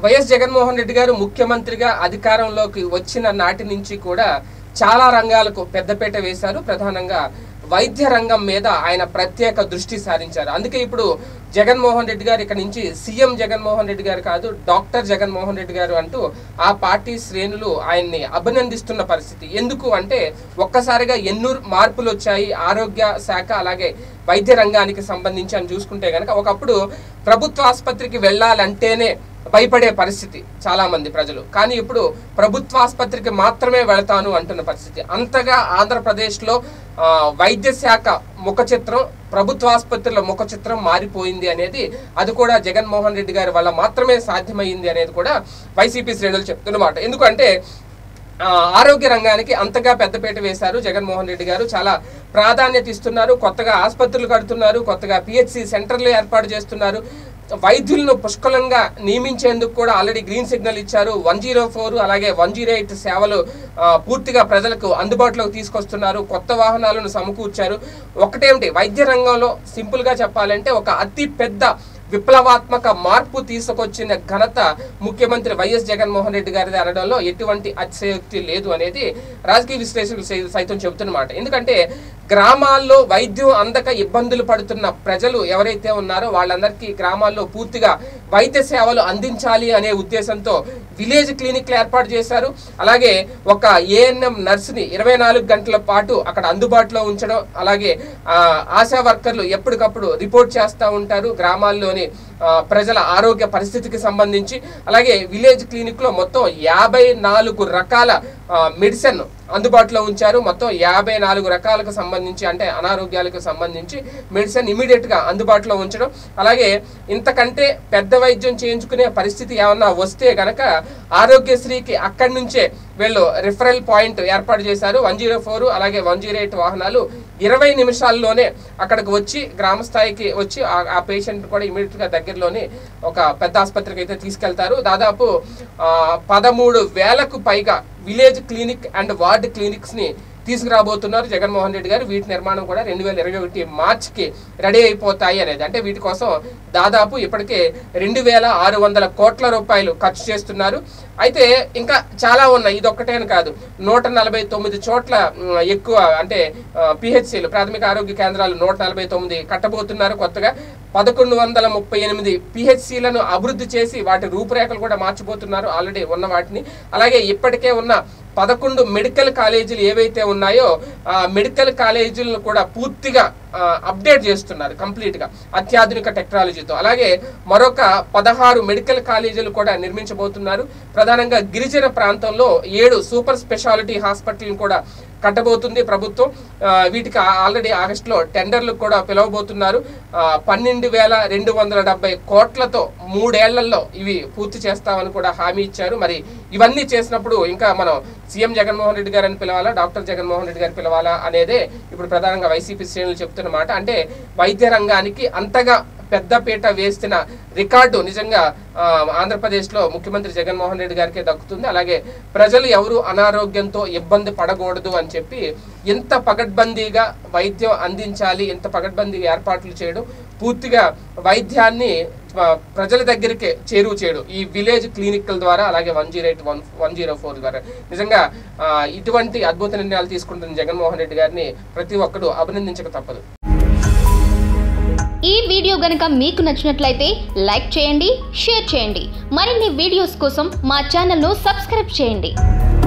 YS Jaganmohan Reddy గారు ముఖ్యమంత్రిగా అధికారంలోకి వచ్చిన నాటి నుంచి కూడా చాలా రంగాలకు పెద్దపీట వేశారు ప్రధానంగా వైద్య రంగం మీద ఆయన ప్రత్యేక దృష్టి సారించారు అందుకే ఇప్పుడు జగన్మోహన్ రెడ్డి గారు ఇక్కడ నుంచి సీఎం జగన్మోహన్ రెడ్డి గారు కాదు డాక్టర్ జగన్మోహన్ రెడ్డి గారు అంటూ ఆ పార్టీ శ్రేణులు ఆయన్ని అభినందిస్తున్న పరిస్థితి ఎందుకు అంటే ఒక్కసారిగా ఎన్నో మార్పులు వచ్చాయి ఆరోగ్య శాఖ అలాగే వైద్య రంగానికి సంబంధించి అని చూసుకుంటే కనుక ఒకప్పుడు ప్రభుత్వ ఆసుపత్రికి వెళ్ళాలంటేనే భయపడే పరిస్థితి చాలా మంది ప్రజలు కానీ ఇప్పుడు ప్రభుత్వ ఆసుపత్రికి మాత్రమే వెళతాను అంటున్న పరిస్థితి అంతగా ఆంధ్రప్రదేశ్లో ఆ, వైద్య శాఖ ముఖ చిత్రం ప్రభుత్వ ఆసుపత్రుల ముఖ చిత్రం మారిపోయింది అనేది అది కూడా జగన్మోహన్ రెడ్డి గారి వల్ల మాత్రమే సాధ్యమైంది అనేది కూడా వైసీపీ శ్రేణులు చెప్తున్నమాట ఎందుకంటే ఆ, ఆరోగ్య రంగానికి అంతగా పెద్దపీట వేశారు జగన్మోహన్ రెడ్డి గారు చాలా ప్రాధాన్యత ఇస్తున్నారు కొత్తగా ఆసుపత్రులు కడుతున్నారు కొత్తగా పిహెచ్సి సెంటర్లు ఏర్పాటు చేస్తున్నారు వైద్యులను పుష్కలంగా నియమించేందుకు కూడా ఆల్రెడీ గ్రీన్ సిగ్నల్ ఇచ్చారు వన్ జీరో ఫోర్ అలాగే వన్ జీరో ఎయిట్ సేవలు ఆ, పూర్తిగా ప్రజలకు అందుబాటులోకి తీసుకొస్తున్నారు కొత్త వాహనాలను సమకూర్చారు ఒకటేమిటి వైద్య రంగంలో సింపుల్గా చెప్పాలంటే ఒక అతి పెద్ద విప్లవాత్మక మార్పు తీసుకొచ్చిన ఘనత ముఖ్యమంత్రి వైఎస్ జగన్మోహన్ రెడ్డి గారిది అనడంలో ఎటువంటి అతిశయోక్తి లేదు అనేది రాజకీయ విశ్లేషకులు సై- సైతం చెబుతున్నమాట ఎందుకంటే గ్రామాల్లో వైద్యం అందక ఇబ్బందులు పడుతున్న ప్రజలు ఎవరైతే ఉన్నారో వాళ్ళందరికీ గ్రామాల్లో పూర్తిగా వైద్య సేవలు అందించాలి అనే ఉద్దేశంతో విలేజ్ క్లినిక్లు ఏర్పాటు చేశారు అలాగే ఒక ఏఎన్ఎం నర్స్ని ఇరవై నాలుగు గంటల పాటు అక్కడ అందుబాటులో ఉంచడం అలాగే ఆ, ఆశా వర్కర్లు ఎప్పటికప్పుడు రిపోర్ట్ చేస్తూ ఉంటారు గ్రామాల్లోని ఆ, ప్రజల ఆరోగ్య పరిస్థితికి సంబంధించి అలాగే విలేజ్ క్లినిక్ లో మొత్తం యాభై నాలుగు రకాల ఆ, మెడిసిన్ అందుబాటులో ఉంచారు మొత్తం యాభై నాలుగు రకాలకు సంబంధించి అంటే అనారోగ్యాలకు సంబంధించి మెడిసిన్ ఇమీడియట్ గా అందుబాటులో ఉంచడం అలాగే ఇంతకంటే పెద్ద వైద్యం చేయించుకునే పరిస్థితి ఏమన్నా వస్తే గనక ఆరోగ్యశ్రీకి అక్కడి నుంచే వీళ్ళు రిఫరల్ పాయింట్ ఏర్పాటు చేశారు వన్ జీరో ఫోర్ అలాగే వన్ జీరో ఎయిట్ వాహనాలు ఇరవై నిమిషాల్లోనే అక్కడికి వచ్చి గ్రామ స్థాయికి వచ్చి ఆ- ఆ పేషెంట్ కూడా ఇమీడియట్ గా దగ్గరలోనే ఒక పెద్ద ఆసుపత్రికి అయితే తీసుకెళ్తారు దాదాపు ఆ, పదమూడు వేలకు పైగా village clinic and ward clinics ని తీసుకురాబోతున్నారు జగన్మోహన్ రెడ్డి గారు వీటి నిర్మాణం కూడా రెండు వేల ఇరవై ఒకటి మార్చ్కి రెడీ అయిపోతాయి అనేది అంటే వీటి కోసం దాదాపు ఇప్పటికే రెండు వేల ఆరు వందల కోట్ల రూపాయలు ఖర్చు చేస్తున్నారు అయితే ఇంకా చాలా ఉన్నాయి ఇది ఒక్కటేని కాదు నూట నలభై తొమ్మిది చోట్ల మ్, ఎక్కువ అంటే పిహెచ్సిలు ప్రాథమిక ఆరోగ్య కేంద్రాలు నూట నలభై తొమ్మిది కట్టబోతున్నారు కొత్తగా పదకొండు వందల ముప్పై ఎనిమిది పిహెచ్సిలను అభివృద్ధి చేసి వాటి రూపురేఖలు కూడా మార్చబోతున్నారు ఆల్రెడీ ఉన్న వాటిని అలాగే ఇప్పటికే ఉన్న పదకొండు మెడికల్ కాలేజీలు ఏవైతే ఉన్నాయో ఆ మెడికల్ కాలేజీలను కూడా పూర్తిగా ఆ, అప్డేట్ చేస్తున్నారు కంప్లీట్ గా అత్యాధునిక టెక్నాలజీతో అలాగే మరొక పదహారు మెడికల్ కాలేజీలు కూడా నిర్మించబోతున్నారు ప్రధానంగా గిరిజన ప్రాంతంలో ఏడు సూపర్ స్పెషాలిటీ హాస్పిటల్ కూడా కట్టబోతుంది ప్రభుత్వం ఆ, వీటికి ఆల్రెడీ ఆగస్టులో టెండర్లు కూడా పిలవబోతున్నారు ఆ, పన్నెండు వేల రెండు వందల డెబ్బై కోట్లతో మూడేళ్లలో ఇవి పూర్తి చేస్తామని కూడా హామీ ఇచ్చారు మరి ఇవన్నీ చేసినప్పుడు ఇంకా మనం సీఎం జగన్మోహన్ రెడ్డి గారిని పిలవాలా డాక్టర్ జగన్మోహన్ రెడ్డి గారిని పిలవాలా అనేదే ఇప్పుడు ప్రధానంగా వైసీపీ శ్రేణులు చెప్తున్న మాట అంటే వైద్య రంగానికి అంతగా పెద్దపీట వేసిన రికార్డు నిజంగా ఆ, ఆంధ్రప్రదేశ్లో ముఖ్యమంత్రి జగన్మోహన్ రెడ్డి గారికే దక్కుతుంది అలాగే ప్రజలు ఎవరు అనారోగ్యంతో ఇబ్బంది పడకూడదు అని చెప్పి ఎంత పగడ్బందీగా వైద్యం అందించాలి ఎంత పగడ్బందీగా ఏర్పాట్లు చేయడం పూర్తిగా వైద్యాన్ని ఆ, ప్రజల దగ్గరికే చేరువ చేయడం ఈ విలేజ్ క్లినిక్ల ద్వారా అలాగే one zero eight one one zero four ద్వారా నిజంగా ఆ, ఇటువంటి అద్భుత నిర్ణయాలు తీసుకుంటున్న జగన్మోహన్ రెడ్డి గారిని ప్రతి ఒక్కరూ అభినందించక తప్పదు ఈ వీడియో గనక మీకు నచ్చినట్లయితే లైక్ చేయండి షేర్ చేయండి మరిన్ని వీడియోస్ కోసం మా ఛానల్ను సబ్స్క్రైబ్ చేయండి